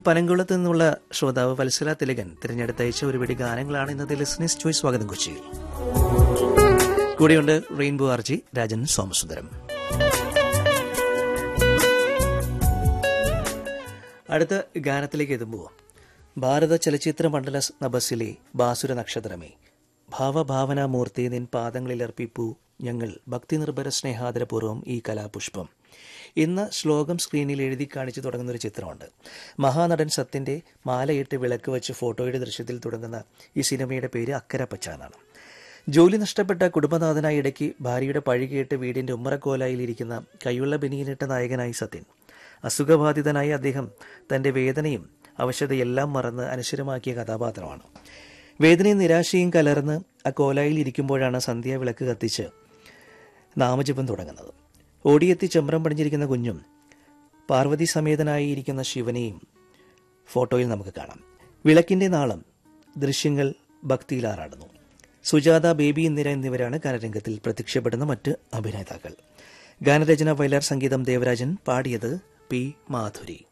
പനങ്കുളത്ത് നിന്നുള്ള ശ്രോതാവ് വത്സല തിലകൻ തിരഞ്ഞെടുത്തയച്ച ഒരുപിടി ഗാനങ്ങളാണ് ഇന്നത്തെ ലിസ്നേഴ്സ് ചോയ്സ് സ്വാഗതം കൊച്ചിയിൽ കൂടെയുണ്ട് റെയിൻബോ ആർജി രാജൻ സോമസുന്ദരം അടുത്ത ഗാനത്തിലേക്ക് എത്തുമ്പോൾ ഭാരത ചലച്ചിത്ര മണ്ഡല നബസിലെ ബാസുര നക്ഷത്രമേ ഭാവഭാവനാമൂർത്തി നിൻ പാദങ്ങളിൽ അർപ്പിപ്പൂ ഞങ്ങൾ ഭക്തി നിർഭര സ്നേഹാദരപൂർവ്വം ഈ കലാപുഷ്പം ഇന്ന് ശ്ലോകം സ്ക്രീനിൽ എഴുതി കാണിച്ചു തുടങ്ങുന്ന ഒരു ചിത്രമുണ്ട് മഹാനടൻ സത്യന്റെ മാലയിട്ട് വിളക്ക് വെച്ച് ഫോട്ടോയുടെ ദൃശ്യത്തിൽ തുടങ്ങുന്ന ഈ സിനിമയുടെ പേര് അക്കര പച്ച എന്നാണ് ജോലി നഷ്ടപ്പെട്ട കുടുംബനാഥനായി ഇടയ്ക്ക് ഭാര്യയുടെ പഴുകിയിട്ട് വീടിന്റെ ഉമ്മറക്കോലായിലിരിക്കുന്ന കൈയുള്ള ബനിയനിട്ട നായകനായി സത്യൻ അസുഖബാധിതനായി അദ്ദേഹം തന്റെ വേദനയും അവശതയെല്ലാം മറന്ന് അനശ്വരമാക്കിയ കഥാപാത്രമാണ് വേദനയും നിരാശയും കലർന്ന് ആ കോലായിൽ ഇരിക്കുമ്പോഴാണ് സന്ധ്യ വിളക്ക് കത്തിച്ച് നാമജപം തുടങ്ങുന്നത് ഓടിയെത്തി ചെമ്പ്രം പടിഞ്ഞിരിക്കുന്ന കുഞ്ഞും പാർവതി സമേതനായി ഇരിക്കുന്ന ശിവനെയും ഫോട്ടോയിൽ നമുക്ക് കാണാം വിളക്കിന്റെ നാളം ദൃശ്യങ്ങൾ ഭക്തിയിലാറാടുന്നു സുജാത ബേബി ഇന്ദിര എന്നിവരാണ് ഗാനരംഗത്തിൽ പ്രത്യക്ഷപ്പെടുന്ന മറ്റ് അഭിനേതാക്കൾ ഗാനരചന വയലാർ സംഗീതം ദേവരാജൻ പാടിയത് പി മാധുരി